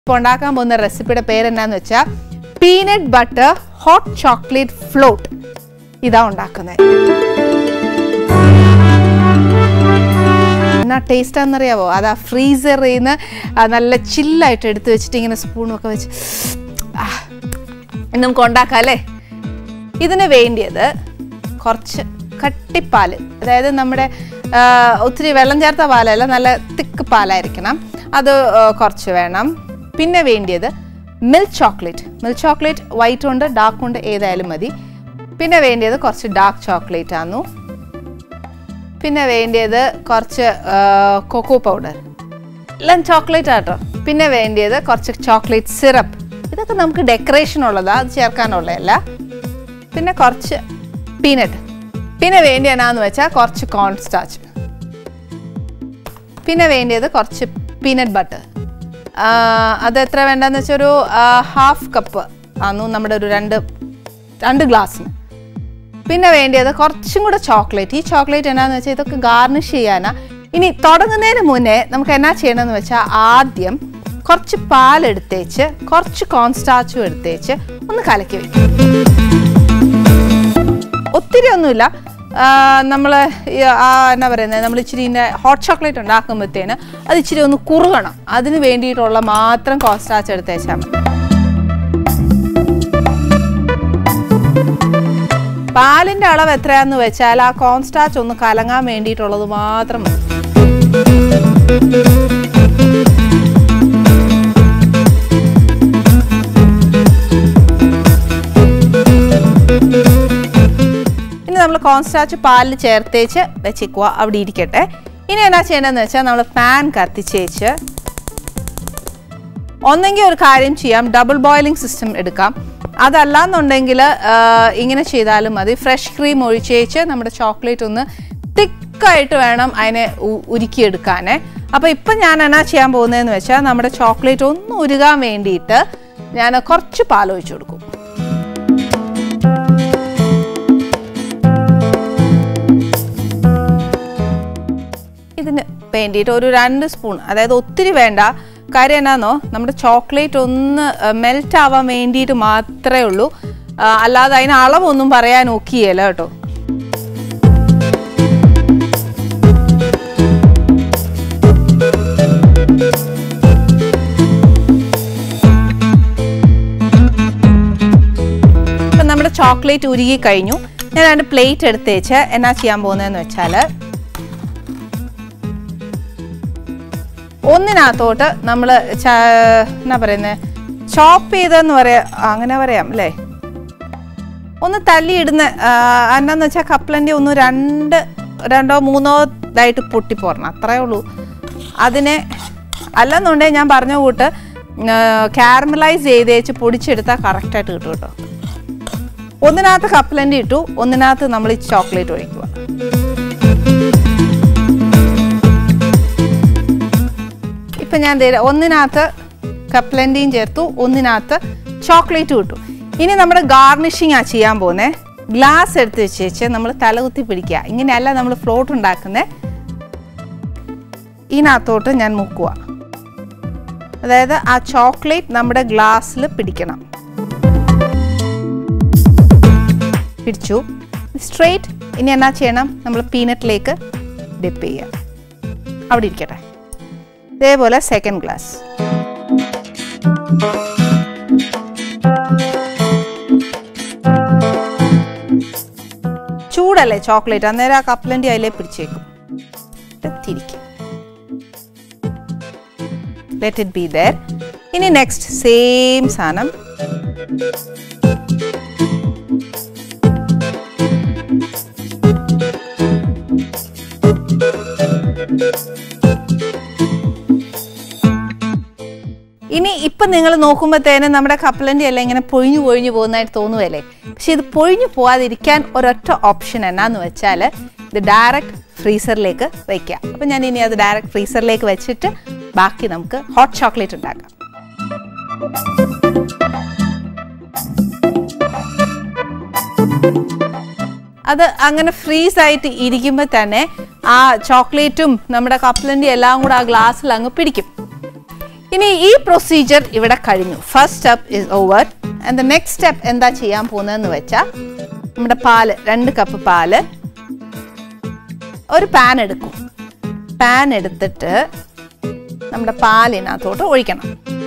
ഇപ്പോൾ ഉണ്ടാക്കാൻ പോകുന്ന റെസിപ്പിയുടെ പേര് എന്നാന്ന് വെച്ചാൽ peanut butter hot chocolate float ഇതാ ഉണ്ടാക്കുന്നത് എന്നാ ടേസ്റ്റ് ആണെന്നറിയാവോ അത് ആ ഫ്രീസറിൽ നിന്ന് നല്ല ചില്ലായിട്ട് എടുത്ത് വെച്ചിട്ട് ഇങ്ങനെ സ്പൂണും ഒക്കെ വെച്ച് ആ, ഇത് നമുക്ക് ഉണ്ടാക്കാം അല്ലേ ഇതിന് വേണ്ടിയത് കുറച്ച് കട്ടിപ്പാൽ അതായത് നമ്മുടെ ആ, ഒത്തിരി വെള്ളം ചേർത്ത പാലല്ല നല്ല തിക്ക് പാലായിരിക്കണം അത് ആ, കുറച്ച് വേണം പിന്നെ വേണ്ടിയത് milk chocolate milk chocolate white ഉണ്ട് ഡാർക്ക് ഉണ്ട് ഏതായാലും മതി പിന്നെ വേണ്ടിയത് കുറച്ച് ഡാർക്ക് ചോക്ലേറ്റ് ആന്നു പിന്നെ വേണ്ടിയത് കുറച്ച് കൊക്കോ പൗഡർ എല്ലാം ചോക്ലേറ്റ് ആട്ടോ പിന്നെ വേണ്ടിയത് കുറച്ച് ചോക്ലേറ്റ് സിറപ്പ് ഇതൊക്കെ നമുക്ക് ഡെക്കറേഷൻ ഉള്ളതാ അത് ചേർക്കാനുള്ളതല്ല പിന്നെ കുറച്ച് പീനട്ട് പിന്നെ വേണ്ടി എന്നാന്ന് വെച്ചാൽ കുറച്ച് കോൺ സ്റ്റാച്ച് പിന്നെ വേണ്ടിയത് കുറച്ച് പീനട്ട് ബട്ടർ അത് എത്ര വേണ്ടെന്ന് വെച്ചാൽ ഒരു ഹാഫ് കപ്പ് ആന്നു നമ്മുടെ ഒരു രണ്ട് രണ്ട് ഗ്ലാസ്സിന് പിന്നെ വേണ്ടിയത് കുറച്ചും കൂടെ ചോക്ലേറ്റ് ഈ ചോക്ലേറ്റ് എന്നാന്ന് വെച്ചാൽ ഇതൊക്കെ ഗാർണിഷ് ചെയ്യാനാ ഇനി തുടങ്ങുന്നതിന് മുന്നേ നമുക്ക് എന്നാ ചെയ്യണമെന്ന് വെച്ചാൽ ആദ്യം കുറച്ച് പാലെടുത്തേച്ച് കുറച്ച് കോൺസ്റ്റാച്ചും എടുത്തേച്ച് ഒന്ന് കലക്കി വെക്കും ഒത്തിരി ഒന്നുമില്ല നമ്മൾ എന്നാ പറയുന്നത് നമ്മൾ ഇച്ചിരി ഹോട്ട് ചോക്ലേറ്റ് ഉണ്ടാക്കുമ്പോഴത്തേന് അത് ഇച്ചിരി ഒന്ന് കുറുകണം അതിന് വേണ്ടിയിട്ടുള്ള മാത്രം കോൺസ്റ്റാച്ച് എടുത്തേച്ചാൽ മതി പാലിന്റെ അളവ് എത്രയാന്ന് വെച്ചാൽ ആ കോൺസ്റ്റാച്ച് ഒന്ന് കലങ്ങാൻ വേണ്ടിയിട്ടുള്ളത് മാത്രം മതി ഇനി നമ്മൾ കോൺസ്റ്റാച്ച് പാലിൽ ചേർത്തേച്ച് വെച്ചേക്കുക അവിടെ ഇരിക്കട്ടെ ഇനി എന്നാ ചെയ്യേണ്ടതെന്ന് വെച്ചാൽ നമ്മൾ പാൻ കത്തിച്ചേച്ച് ഒന്നെങ്കിൽ ഒരു കാര്യം ചെയ്യാം ഡബിൾ ബോയിലിംഗ് സിസ്റ്റം എടുക്കാം അതല്ലാന്നുണ്ടെങ്കിൽ ഇങ്ങനെ ചെയ്താലും മതി ഫ്രഷ് ക്രീം ഒഴിച്ചേച്ച് നമ്മുടെ ചോക്ലേറ്റ് ഒന്ന് തിക്കായിട്ട് വേണം അതിനെ ഉ- ഉരുക്കിയെടുക്കാനേ അപ്പോൾ ഇപ്പം ഞാൻ എന്നാ ചെയ്യാൻ പോകുന്നതെന്ന് വെച്ചാൽ നമ്മുടെ ചോക്ലേറ്റ് ഒന്ന് ഉരുകാൻ വേണ്ടിയിട്ട് ഞാൻ കുറച്ച് പാൽ ഒഴിച്ചു കൊടുക്കും ഇതിന് വേണ്ടിയിട്ട് ഒരു രണ്ട് സ്പൂൺ അതായത് ഒത്തിരി വേണ്ട കാര്യം എന്നാന്നോ നമ്മുടെ ചോക്ലേറ്റ് ഒന്ന് മെൽറ്റ് ആവാൻ വേണ്ടിയിട്ട് മാത്രമേ ഉള്ളൂ ആ, അല്ലാതെ അതിന് അളവൊന്നും പറയാൻ ഒക്കിയല്ല കേട്ടോ ഇപ്പം നമ്മുടെ ചോക്ലേറ്റ് ഉരുകി കഴിഞ്ഞു ഞാൻ രണ്ട് പ്ലേറ്റ് എടുത്തേച്ച് എന്നാ ചെയ്യാൻ പോകുന്നതെന്ന് വെച്ചാൽ ഒന്നിനകത്തോട്ട് നമ്മൾ എന്നാ പറയുന്നത് ചോപ്പ് ചെയ്തെന്ന് പറയാ ആ, അങ്ങനെ പറയാം അല്ലേ ഒന്ന് തല്ലിയിടുന്ന ആ, എന്നാന്ന് വെച്ചാൽ കപ്പലൻ്റെ ഒന്ന് രണ്ട് രണ്ടോ മൂന്നോ ഇതായിട്ട് പൊട്ടിപ്പോരണം അത്രേ ഉള്ളൂ അതിനെ അല്ലെന്നുണ്ടെങ്കിൽ ഞാൻ പറഞ്ഞ കൂട്ട് കാരമലൈസ് ചെയ്തേച്ച് പൊടിച്ചെടുത്താൽ കറക്റ്റായിട്ട് കിട്ടും കേട്ടോ ഒന്നിനകത്ത് കപ്പലൻ്റെ ഇട്ടു ഒന്നിനകത്ത് നമ്മൾ ഈ ചോക്ലേറ്റ് ഒഴിക്കുക ഇപ്പം ഞാൻ ദേ ഒന്നിനകത്ത് കപ്ലൻറ്റിയും ചേർത്തു ഒന്നിനകത്ത് ചോക്ലേറ്റ് ഇട്ടു ഇനി നമ്മുടെ ഗാർണിഷിങ് ആ ചെയ്യാൻ പോകുന്നത് ഗ്ലാസ് എടുത്ത് വെച്ചേച്ച് നമ്മൾ തലകുത്തി പിടിക്കുക ഇങ്ങനെയല്ല നമ്മൾ ഫ്ലോട്ട് ഉണ്ടാക്കുന്നത് ഇതിനകത്തോട്ട് ഞാൻ മുക്കുക അതായത് ആ ചോക്ലേറ്റ് നമ്മുടെ ഗ്ലാസ്സിൽ പിടിക്കണം പിടിച്ചു സ്ട്രെയിറ്റ് ഇനി എന്നാ ചെയ്യണം നമ്മൾ പീനട്ടിലേക്ക് ഡിപ്പ് ചെയ്യുക അവിടെ ഇരിക്കട്ടെ ഇതേപോലെ സെക്കൻഡ് ഗ്ലാസ് ചൂടല്ലേ ചോക്ലേറ്റ് അന്നേരം ആ കപ്പലൻ്റെ അതിലേ പിടിച്ചേക്കും ഇത് തിരിക്കും ലെറ്റ് ഇറ്റ് ബി ദർ ഇനി നെക്സ്റ്റ് സെയിം സാധനം ഇനി ഇപ്പം നിങ്ങൾ നോക്കുമ്പോഴത്തേനും നമ്മുടെ കപ്പലൻ്റെ എല്ലാം ഇങ്ങനെ പൊഴിഞ്ഞു പൊഴിഞ്ഞു പോകുന്നതായിട്ട് തോന്നുമല്ലേ പക്ഷെ ഇത് പൊഴിഞ്ഞു പോകാതിരിക്കാൻ ഒരൊറ്റ ഓപ്ഷൻ എന്നാന്ന് വെച്ചാൽ ഇത് ഡയറക്റ്റ് ഫ്രീസറിലേക്ക് വയ്ക്കുക അപ്പം ഞാൻ ഇനി അത് ഡയറക്റ്റ് ഫ്രീസറിലേക്ക് വെച്ചിട്ട് ബാക്കി നമുക്ക് ഹോട്ട് ചോക്ലേറ്റ് ഉണ്ടാക്കാം അത് അങ്ങനെ ഫ്രീസ് ആയിട്ട് ഇരിക്കുമ്പോൾ തന്നെ ആ ചോക്ലേറ്റും നമ്മുടെ കപ്പലൻ്റെ എല്ലാം കൂടെ ആ ഗ്ലാസ്സിൽ അങ്ങ് പിടിക്കും ഇനി ഈ പ്രൊസീജിയർ ഇവിടെ കഴിഞ്ഞു first step is over and the next step എന്താ ചെയ്യാൻ പോകുന്നതെന്ന് വെച്ചാൽ നമ്മുടെ പാല് രണ്ട് കപ്പ് പാല് ഒരു പാൻ എടുക്കും പാൻ എടുത്തിട്ട് നമ്മുടെ പാലിനകത്തോട്ട് ഒഴിക്കണം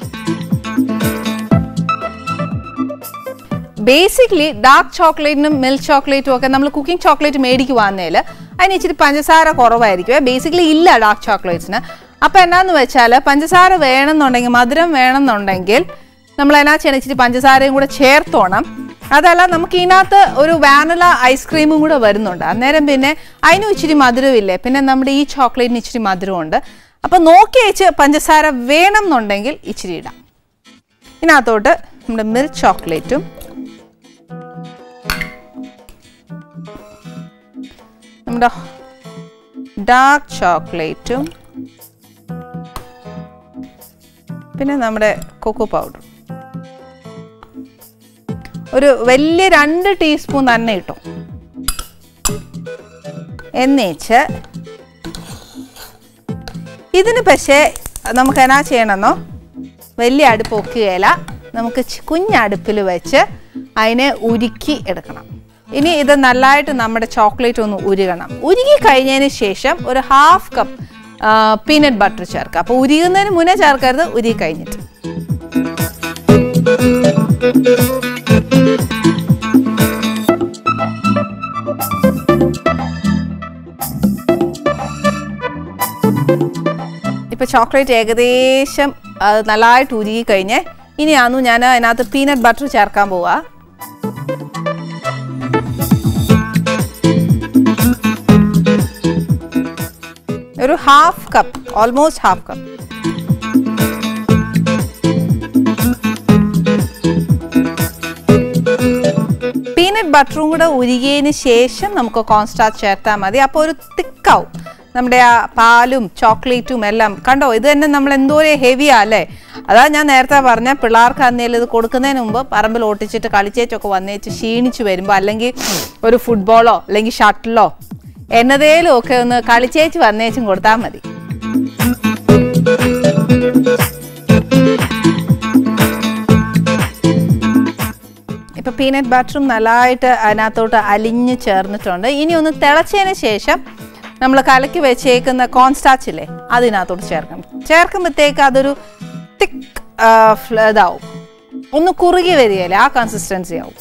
ബേസിക്കലി ഡാർക്ക് ചോക്ലേറ്റിനും മിൽക്ക് ചോക്ലേറ്റും ഒക്കെ നമ്മൾ കുക്കിംഗ് ചോക്ലേറ്റ് മേടിക്കുവാന്നേൽ അതിന് ഇച്ചിരി പഞ്ചസാര കുറവായിരിക്കും ബേസിക്കലി ഇല്ല ഡാർക്ക് ചോക്ലേറ്റ്സിന് അപ്പോൾ എന്നാന്ന് വെച്ചാൽ പഞ്ചസാര വേണമെന്നുണ്ടെങ്കിൽ മധുരം വേണമെന്നുണ്ടെങ്കിൽ നമ്മൾ എന്നാ ചെയ്യണം ഇച്ചിരി പഞ്ചസാരയും കൂടെ ചേർത്തോണം അതല്ല നമുക്ക് ഇതിനകത്ത് ഒരു വാനില ഐസ്ക്രീമും കൂടെ വരുന്നുണ്ട് അന്നേരം പിന്നെ അതിനും ഇച്ചിരി മധുരമില്ലേ പിന്നെ നമ്മുടെ ഈ ചോക്ലേറ്റിന് ഇച്ചിരി മധുരമുണ്ട് അപ്പം നോക്കി വെച്ച് പഞ്ചസാര വേണം എന്നുണ്ടെങ്കിൽ ഇച്ചിരി ഇടാം ഇതിനകത്തോട്ട് നമ്മുടെ മിൽക്ക് ചോക്ലേറ്റും നമ്മുടെ ഡാർക്ക് ചോക്ലേറ്റും പിന്നെ നമ്മുടെ കൊക്കോ പൗഡർ ഒരു വലിയ രണ്ട് ടീസ്പൂൺ തന്നെ ഇട്ടു എന്നേച്ച് ഇതിന് പക്ഷേ നമുക്ക് എന്നാ ചെയ്യണമെന്നോ വലിയ അടുപ്പ് ഒക്കുകയില്ല നമുക്ക് ചി- കുഞ്ഞടുപ്പിൽ വെച്ച് അതിനെ ഉരുക്കി എടുക്കണം ഇനി ഇത് നല്ലതായിട്ട് നമ്മുടെ ചോക്ലേറ്റ് ഒന്ന് ഉരുകണം ഉരുകി കഴിഞ്ഞതിന് ശേഷം ഒരു ഹാഫ് കപ്പ് പീനട്ട് ബട്ടർ ചേർക്കുക അപ്പോൾ ഉരുകുന്നതിന് മുന്നേ ചേർക്കരുത് ഉരുകി കഴിഞ്ഞിട്ട് ഇപ്പൊ ചോക്ലേറ്റ് ഏകദേശം അത് നല്ലതായിട്ട് ഉരുകി കഴിഞ്ഞ് ഇനിയാന്നു ഞാൻ അതിനകത്ത് പീനട്ട് ബട്ടർ ചേർക്കാൻ പോവാ ഒരു half cup almost half cup peanut ബട്ടറും കൂടെ ഉരുകിയതിന് ശേഷം നമുക്ക് കോൺസ്റ്റാച്ച് ചേർത്താൽ മതി അപ്പോൾ ഒരു തിക്കാവും നമ്മുടെ ആ പാലും ചോക്ലേറ്റും എല്ലാം കണ്ടോ ഇത് തന്നെ നമ്മൾ എന്തോരം ഹെവിയാ അല്ലേ അതാ ഞാൻ നേരത്തെ പറഞ്ഞ പിള്ളേർക്ക് അന്നേലും ഇത് കൊടുക്കുന്നതിന് മുമ്പ് പറമ്പിൽ ഓട്ടിച്ചിട്ട് കളിച്ചേച്ചൊക്കെ വന്നേച്ച് ക്ഷീണിച്ച് വരുമ്പോൾ അല്ലെങ്കിൽ ഒരു ഫുട്ബോളോ അല്ലെങ്കിൽ ഷട്ടിലോ എന്നതേലും ഒക്കെ ഒന്ന് കളിച്ചേച്ച് വന്നേച്ചും കൊടുത്താൽ മതി ഇപ്പൊ പീനട്ട് ബട്ടറും നല്ലതായിട്ട് അതിനകത്തോട്ട് അലിഞ്ഞ് ചേർന്നിട്ടുണ്ട് ഇനി ഒന്ന് തിളച്ചതിന് ശേഷം നമ്മൾ കലക്കി വെച്ചേക്കുന്ന കോൺസ്റ്റാച്ച് ഇല്ലേ അതിനകത്തോട്ട് ചേർക്കണം ചേർക്കുമ്പോഴത്തേക്ക് അതൊരു തിക്ക് ഇതാവും ഒന്ന് കുറുകി വരികയില്ലേ ആ കൺസിസ്റ്റൻസി ആവും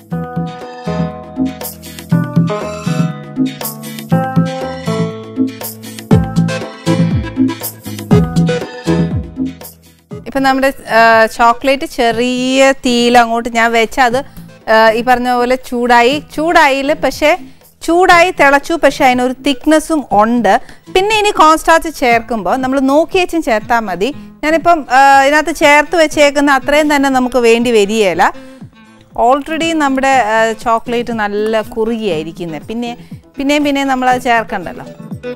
ഇപ്പം നമ്മുടെ ചോക്ലേറ്റ് ചെറിയ തീയിൽ അങ്ങോട്ട് ഞാൻ വെച്ച അത് ആ, ഈ പറഞ്ഞ പോലെ ചൂടായി ചൂടായില്ല പക്ഷേ ചൂടായി തിളച്ചു പക്ഷേ അതിനൊരു തിക്നെസ്സും ഉണ്ട് പിന്നെ ഇനി കോൺസ്റ്റാച്ച് ചേർക്കുമ്പോൾ നമ്മൾ നോക്കി വെച്ചും ചേർത്താൽ മതി ഞാനിപ്പം ആ, ഇതിനകത്ത് ചേർത്ത് വെച്ചേക്കുന്ന അത്രയും തന്നെ നമുക്ക് വേണ്ടി വരികയില്ല ഓൾറെഡി നമ്മുടെ ചോക്ലേറ്റ് നല്ല കുറുകിയായിരിക്കുന്നത് പിന്നെ പിന്നെയും പിന്നെയും നമ്മളത് ചേർക്കണ്ടല്ലോ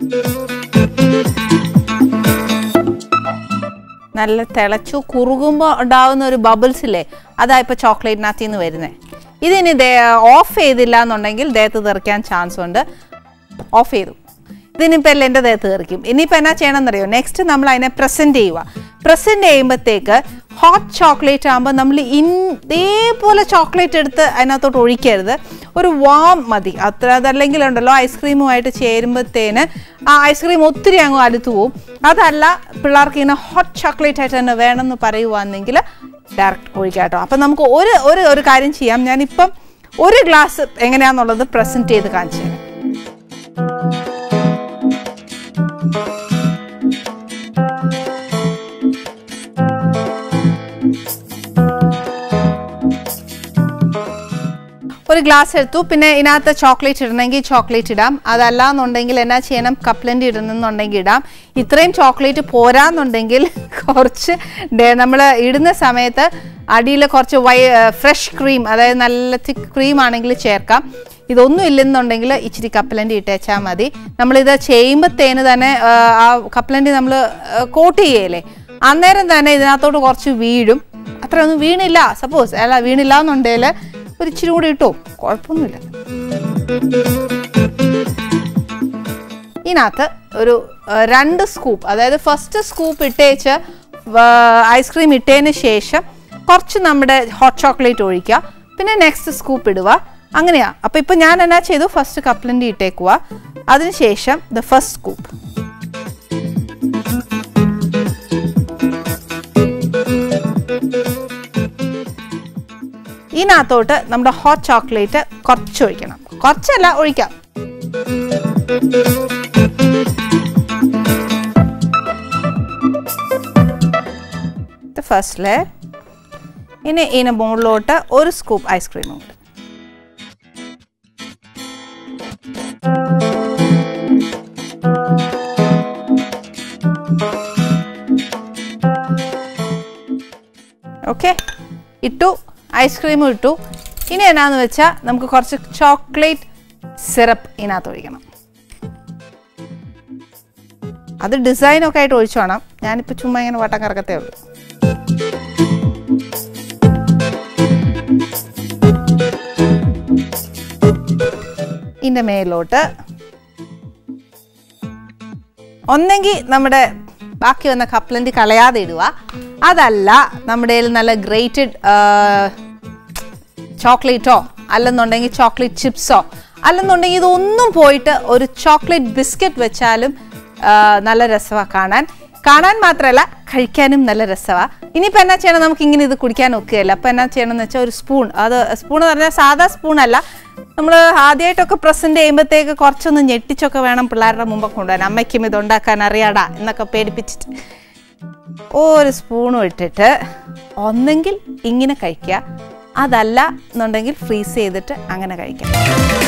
നല്ല തിളച്ചു കുറുകുമ്പോൾ ഉണ്ടാവുന്ന ഒരു ബബിൾസ് ഇല്ലേ അതാ ഇപ്പോൾ ചോക്ലേറ്റിനകത്ത് നിന്ന് വരുന്നത് ഇതിനി ഓഫ് ചെയ്തില്ല എന്നുണ്ടെങ്കിൽ ദേഹത്ത് തെറിക്കാൻ ചാൻസ് ഉണ്ട് ഓഫ് ചെയ്തു ഇതിനിപ്പോൾ എല്ലാം എൻ്റെ ദേഹത്ത് തെറിക്കും ഇനിയിപ്പോൾ എന്നാ ചെയ്യണമെന്നറിയോ നെക്സ്റ്റ് നമ്മൾ അതിനെ പ്രസൻറ്റ് ചെയ്യുക പ്രസൻറ്റ് ചെയ്യുമ്പോഴത്തേക്ക് ഹോട്ട് ചോക്ലേറ്റ് ആകുമ്പോൾ നമ്മൾ ഇൻ ഇതേപോലെ ചോക്ലേറ്റ് എടുത്ത് അതിനകത്തോട്ട് ഒഴിക്കരുത് ഒരു വാം മതി അത്ര അതല്ലെങ്കിൽ ഉണ്ടല്ലോ ഐസ്ക്രീമുമായിട്ട് ചേരുമ്പോഴത്തേന് ആ ഐസ്ക്രീം ഒത്തിരി അങ്ങ് അടുത്ത് പോവും അതല്ല പിള്ളേർക്ക് ഇങ്ങനെ ഹോട്ട് ചോക്ലേറ്റ് ആയിട്ട് തന്നെ വേണമെന്ന് പറയുവാണെങ്കിൽ ഡയറക്റ്റ് ഒഴിക്കാം കേട്ടോ അപ്പം നമുക്ക് ഒരു ഒരു ഒരു കാര്യം ചെയ്യാം ഞാനിപ്പം ഒരു ഗ്ലാസ് എങ്ങനെയാണെന്നുള്ളത് പ്രസൻറ്റ് ചെയ്ത് കാണിച്ചു തരാം ഒരു ഗ്ലാസ് എടുത്തു പിന്നെ ഇതിനകത്ത് ചോക്ലേറ്റ് ഇടണമെങ്കിൽ ചോക്ലേറ്റ് ഇടാം അതല്ല എന്നുണ്ടെങ്കിൽ എന്നാ ചെയ്യണം കപ്ലൻ്റ് ഇടണമെന്നുണ്ടെങ്കിൽ ഇടാം ഇത്രയും ചോക്ലേറ്റ് പോരാന്നുണ്ടെങ്കിൽ കുറച്ച് നമ്മൾ ഇടുന്ന സമയത്ത് അടിയിൽ കുറച്ച് വൈ ഫ്രഷ് ക്രീം അതായത് നല്ല തിക്ക് ക്രീം ആണെങ്കിൽ ചേർക്കാം ഇതൊന്നും ഇല്ലെന്നുണ്ടെങ്കിൽ ഇച്ചിരി കപ്പലണ്ടി ഇട്ടേച്ചാൽ മതി നമ്മളിത് ചെയ്യുമ്പോഴത്തേന് തന്നെ ആ, ആ കപ്പലണ്ടി നമ്മൾ കോട്ട് ചെയ്യല്ലേ അന്നേരം തന്നെ ഇതിനകത്തോട്ട് കുറച്ച് വീഴും അത്രയൊന്നും വീണില്ല സപ്പോസ് അല്ല വീണില്ല എന്നുണ്ടെങ്കിൽ ഒരു ഇച്ചിരി കൂടി ഇട്ടോ കുഴപ്പമൊന്നുമില്ല ഇതിനകത്ത് ഒരു ആ, രണ്ട് സ്കൂപ്പ് അതായത് ഫസ്റ്റ് സ്കൂപ്പ് ഇട്ടേച്ച് ഐസ്ക്രീം ഇട്ടതിന് ശേഷം കുറച്ച് നമ്മുടെ ഹോട്ട് ചോക്ലേറ്റ് ഒഴിക്കുക പിന്നെ നെക്സ്റ്റ് സ്കൂപ്പ് ഇടുക അങ്ങനെയാ അപ്പോൾ ഇപ്പോൾ ഞാൻ എന്നാ ചെയ്തു ഫസ്റ്റ് കപ്ലിൻ്റെ ഇട്ടേക്കുക അതിനുശേഷം ദ ഫസ്റ്റ് സ്കൂപ്പ് ഇതിനകത്തോട്ട് നമ്മുടെ ഹോട്ട് ചോക്ലേറ്റ് കുറച്ച് ഒഴിക്കണം കുറച്ചല്ല ഒഴിക്കാം ഫസ്റ്റ് ലെയർ ഇനി ഇതിന് മുകളിലോട്ട് ഒരു സ്കൂപ്പ് ഐസ്ക്രീം ഉണ്ട് ഓക്കെ ഇട്ടു ഐസ്ക്രീം ഇട്ടു ഇനി എന്നാന്ന് വെച്ചാൽ നമുക്ക് കുറച്ച് ചോക്ലേറ്റ് സിറപ്പ് ഇതിനകത്ത് ഒഴിക്കണം അത് ഡിസൈനൊക്കെ ആയിട്ട് ഒഴിച്ചു വേണം ഞാനിപ്പോൾ ചുമ്മാ ഇങ്ങനെ വട്ടം കറക്കത്തേ ഉള്ളൂ ഇതിൻ്റെ മേലോട്ട് ഒന്നെങ്കിൽ നമ്മുടെ ബാക്കി വന്ന കപ്ലൻറ്റ് കളയാതെ ഇടുക അതല്ല നമ്മുടെ കയ്യിൽ നല്ല ഗ്രേറ്റഡ് ചോക്ലേറ്റോ അല്ലെന്നുണ്ടെങ്കിൽ ചോക്ലേറ്റ് ചിപ്സോ അല്ലെന്നുണ്ടെങ്കിൽ ഇതൊന്നും പോയിട്ട് ഒരു ചോക്ലേറ്റ് ബിസ്ക്കറ്റ് വെച്ചാലും ആ, നല്ല രസമാണ് കാണാൻ കാണാൻ മാത്രമല്ല കഴിക്കാനും നല്ല രസമാണ് ഇനിയിപ്പോൾ എന്നാ ചെയ്യണം നമുക്ക് ഇങ്ങനെ ഇത് കുടിക്കാൻ ഒക്കുകയല്ല അപ്പോൾ എന്നാ ചെയ്യണമെന്ന് വെച്ചാൽ ഒരു സ്പൂൺ അത് സ്പൂൺ എന്ന് പറഞ്ഞാൽ സാധാ സ്പൂണല്ല നമ്മൾ ആദ്യമായിട്ടൊക്കെ പ്രസൻറ്റ് ചെയ്യുമ്പോഴത്തേക്ക് കുറച്ചൊന്ന് ഞെട്ടിച്ചൊക്കെ വേണം പിള്ളേരുടെ മുമ്പ് കൊണ്ടുപോകാൻ അമ്മയ്ക്കും ഇത് ഉണ്ടാക്കാൻ അറിയാടാ എന്നൊക്കെ പേടിപ്പിച്ചിട്ട് ഒരു സ്പൂണും ഇട്ടിട്ട് ഒന്നെങ്കിൽ ഇങ്ങനെ കഴിക്കുക അതല്ല എന്നുണ്ടെങ്കിൽ ഫ്രീസ് ചെയ്തിട്ട് അങ്ങനെ കഴിക്കാം